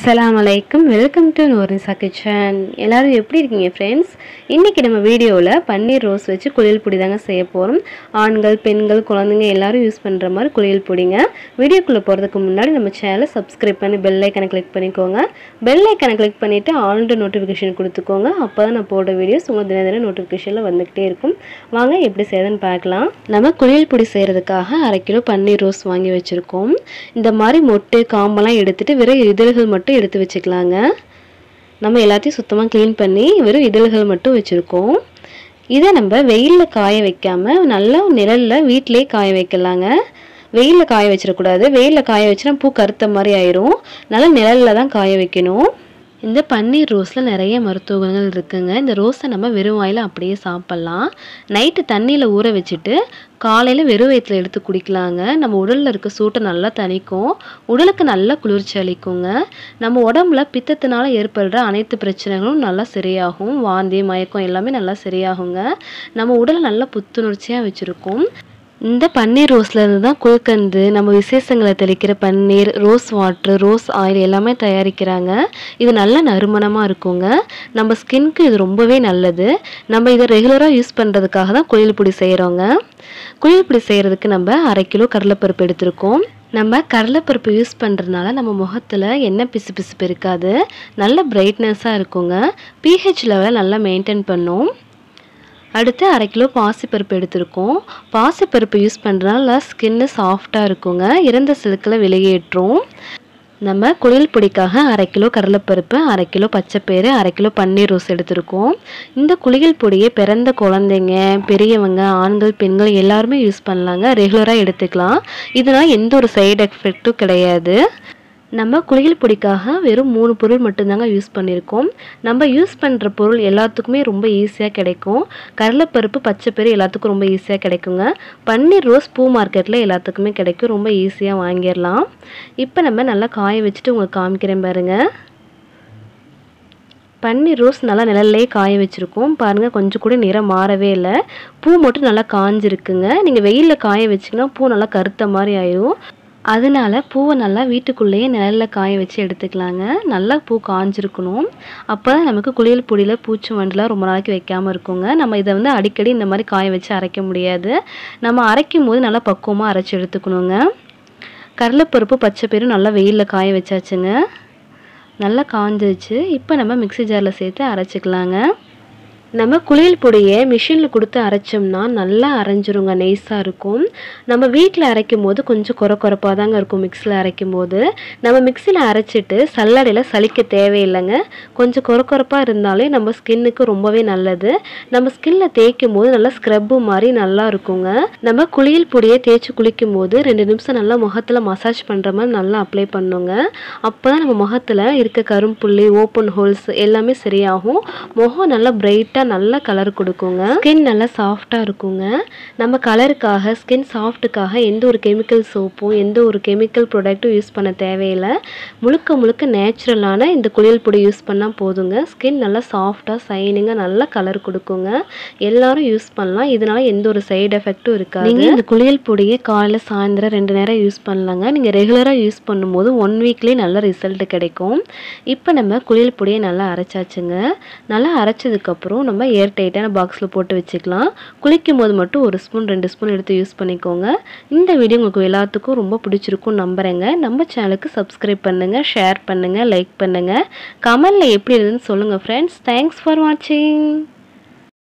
அஸ்ஸலாமு அலைக்கும் welcome to நூரிசா kitchen எல்லாரும் எப்படி இருக்கீங்க ஃப்ரெண்ட்ஸ் இன்றைக்கி நம்ம வீடியோவில் பன்னீர் ரோஸ் வச்சு குளியல் பொடி தாங்க செய்ய போகிறோம் ஆண்கள் பெண்கள் குழந்தைங்க எல்லாரும் யூஸ் பண்ணுற மாதிரி குளியல் பொடிங்க வீடியோக்குள்ளே போகிறதுக்கு முன்னாடி நம்ம சேனலை சப்ஸ்கிரைப் பண்ணி பெல் ஐக்கனை கிளிக் பண்ணிக்கோங்க பெல் ஐக்கனை கிளிக் பண்ணிவிட்டு ஆல்ரெடி நோட்டிஃபிகேஷன் கொடுத்துக்கோங்க அப்போ தான் நான் போடுற வீடியோஸ் உங்கள் தின தினம் நோட்டிஃபிகேஷனில் வந்துக்கிட்டே இருக்கும் வாங்க எப்படி செய்யுதுன்னு பார்க்கலாம் நம்ம குளியல் பொடி செய்கிறதுக்காக அரை கிலோ பன்னீர் ரோஸ் வாங்கி வச்சுருக்கோம் இந்த மாதிரி மொட்டு காம்பெல்லாம் எடுத்துட்டு வெறும் இதழ்கள் மட்டும் எடுத்து வச்சுக்கலாங்க நம்ம எல்லாத்தையும் சுத்தமாக க்ளீன் பண்ணி வெறும் இதழ்கள் மட்டும் வச்சுருக்கோம் இதை நம்ம வெயிலில் காய வைக்காம நல்லா நிழலில் வீட்டிலே காய வைக்கலாங்க வெயிலில் காய வச்சிடக்கூடாது வெயிலில் காய வச்சுனா பூ கருத்த மாதிரி ஆயிரும் நல்லா நிழலில் தான் காய வைக்கணும் இந்த பன்னீர் ரோஸில் நிறைய மருத்துவ குணங்கள் இருக்குங்க இந்த ரோஸை நம்ம வெறும் வாயில் அப்படியே சாப்பிட்லாம் நைட்டு தண்ணியில் ஊற வச்சுட்டு காலையில் வெறும் வயிற்றில் எடுத்து குடிக்கலாங்க நம்ம உடலில் இருக்க சூட்டை நல்லா தணிக்கும் உடலுக்கு நல்லா குளிர்ச்சி அளிக்குங்க நம்ம உடம்புல பித்தத்தினால ஏற்படுற அனைத்து பிரச்சனைகளும் நல்லா சரியாகும் வாந்தி மயக்கம் எல்லாமே நல்லா சரியாகுங்க நம்ம உடலை நல்லா புத்துணர்ச்சியாக வச்சுருக்கும் இந்த பன்னீர் ரோஸ்ல இருந்து தான் குல்கந்து நம்ம விசேஷங்களை தெளிக்கிற பன்னீர் ரோஸ் வாட்ரு ரோஸ் ஆயில் எல்லாமே தயாரிக்கிறாங்க இது நல்ல நறுமணமாக இருக்குங்க நம்ம ஸ்கின்க்கு இது ரொம்பவே நல்லது நம்ம இதை ரெகுலராக யூஸ் பண்ணுறதுக்காக தான் குளியல் பொடி செய்கிறோங்க குளியல் பொடி செய்கிறதுக்கு நம்ம அரை கிலோ கடலைப்பருப்பு எடுத்திருக்கோம் நம்ம கடலைப்பருப்பு யூஸ் பண்ணுறதுனால நம்ம முகத்தில் என்ன பிசு பிசுப்பு இருக்காது நல்ல பிரைட்னஸாக இருக்குங்க பிஹெச் லெவலை நல்லா மெயின்டைன் பண்ணும் அடுத்து அரை கிலோ பாசிப்பருப்பு எடுத்திருக்கோம் பாசிப்பருப்பு யூஸ் பண்ணுறதுனால ஸ்கின்னு சாஃப்டாக இருக்குங்க இறந்த சிலுக்கில் வெளியேற்றும் நம்ம குளியல் பொடிக்காக அரை கிலோ கடலைப்பருப்பு அரை கிலோ பச்சைப்பயிறு அரை கிலோ பன்னீர் ரோஸ் எடுத்திருக்கோம் இந்த குளியல் பொடியை பிறந்த குழந்தைங்க பெரியவங்க ஆண்கள் பெண்கள் எல்லாருமே யூஸ் பண்ணலாங்க ரெகுலராக எடுத்துக்கலாம் இதனால் எந்த ஒரு சைடு எஃபெக்ட்டும் கிடையாது நம்ம குளியல் பொடிக்காக வெறும் மூணு பொருள் மட்டும்தாங்க யூஸ் பண்ணியிருக்கோம் நம்ம யூஸ் பண்ணுற பொருள் எல்லாத்துக்குமே ரொம்ப ஈஸியாக கிடைக்கும் கடலைப்பருப்பு பச்சைப்பயிறு எல்லாத்துக்கும் ரொம்ப ஈஸியாக கிடைக்குங்க பன்னீர் ரோஸ் பூ மார்க்கெட்டில் எல்லாத்துக்குமே கிடைக்கும் ரொம்ப ஈஸியாக வாங்கிடலாம் இப்போ நம்ம நல்லா காய வச்சுட்டு உங்களுக்கு காமிக்கிறேன் பாருங்கள் பன்னீர் ரோஸ் நல்லா நிழல்லே காய வச்சுருக்கோம் பாருங்கள் கொஞ்சம் கூட நிறம் மாறவே இல்லை பூ மட்டும் நல்லா காஞ்சிருக்குங்க நீங்கள் வெயிலில் காய வச்சிங்கன்னா பூ நல்லா கருத்த மாதிரி ஆயிரும் அதனால பூவை நல்லா வீட்டுக்குள்ளேயே நிழலில் காய வச்சு எடுத்துக்கலாங்க நல்லா பூ காஞ்சிருக்கணும் அப்போ தான் நமக்கு குளியல் பொடியில் பூச்சி வண்டுலாம் ரொம்ப நாளைக்கு வைக்காமல் இருக்குங்க நம்ம இதை வந்து அடிக்கடி இந்த மாதிரி காய வச்சு அரைக்க முடியாது நம்ம அரைக்கும் போது நல்லா பக்குவமாக அரைச்சி எடுத்துக்கணுங்க கடலைப்பருப்பு பச்சை பயிரும் நல்லா வெயிலில் காய வச்சாச்சுங்க நல்லா காஞ்சிருச்சு இப்போ நம்ம மிக்சி ஜாரில் சேர்த்து அரைச்சிக்கலாங்க நம்ம குளியல் பொடியை மிஷினில் கொடுத்து அரைச்சோம்னா நல்லா அரைஞ்சிருங்க நெய்ஸாக இருக்கும் நம்ம வீட்டில் அரைக்கும் போது கொஞ்சம் குறை குறைப்பாக தாங்க இருக்கும் மிக்சியில் அரைக்கும் போது நம்ம மிக்சியில் அரைச்சிட்டு சல்லடையில் சலிக்க தேவையில்லைங்க கொஞ்சம் குறை குறைப்பாக இருந்தாலே நம்ம ஸ்கின்னுக்கு ரொம்பவே நல்லது நம்ம ஸ்கின்னில் தேய்க்கும் போது நல்லா ஸ்க்ரப்பு மாதிரி நல்லா இருக்குங்க நம்ம குளியல் பொடியை தேய்ச்சி குளிக்கும் போது ரெண்டு நிமிஷம் நல்லா முகத்தில் மசாஜ் பண்ணுற மாதிரி நல்லா அப்ளை பண்ணுங்க அப்போ தான் நம்ம முகத்தில் இருக்க கரும்புள்ளி ஓப்பன் ஹோல்ஸ் எல்லாமே சரியாகும் முகம் நல்லா பிரைட்டாக நல்ல கலர் கொடுக்குங்க ஸ்கின் நல்லா சாஃப்டாக இருக்குங்க நம்ம கலருக்காக ஸ்கின் சாஃப்ட்டுக்காக எந்த ஒரு கெமிக்கல் சோப்பும் எந்த ஒரு கெமிக்கல் ப்ராடக்ட்டும் யூஸ் பண்ண தேவையில்லை முழுக்க முழுக்க நேச்சுரலான இந்த குளியல் பொடி யூஸ் பண்ணால் போதுங்க ஸ்கின் நல்லா சாஃப்டாக சைனிங்காக நல்ல கலர் கொடுக்குங்க எல்லாரும் யூஸ் பண்ணலாம் இதனால எந்த ஒரு சைடு எஃபெக்ட்டும் இருக்காது நீங்கள் இந்த குளியல் பொடியை காலையில் சாயந்தரம் ரெண்டு நேரம் யூஸ் பண்ணலாங்க நீங்கள் ரெகுலராக யூஸ் பண்ணும்போது ஒன் வீக்லேயே நல்ல ரிசல்ட் கிடைக்கும் இப்போ நம்ம குளியல் பொடியை நல்லா அரைச்சாச்சுங்க நல்லா அரைச்சதுக்கப்புறம் நம்ம ஏர் டைட்டான பாக்ஸில் போட்டு வச்சுக்கலாம் குளிக்கும் போது மட்டும் ஒரு ஸ்பூன் ரெண்டு ஸ்பூன் எடுத்து யூஸ் பண்ணிக்கோங்க இந்த வீடியோ உங்களுக்கு எல்லாத்துக்கும் ரொம்ப பிடிச்சிருக்கும் நம்புகிறேங்க நம்ம சேனலுக்கு சப்ஸ்கிரைப் பண்ணுங்கள் ஷேர் பண்ணுங்கள் லைக் பண்ணுங்கள் கமெண்டில் எப்படி இருந்துன்னு சொல்லுங்கள் ஃப்ரெண்ட்ஸ் தேங்க்ஸ் ஃபார் வாட்சிங்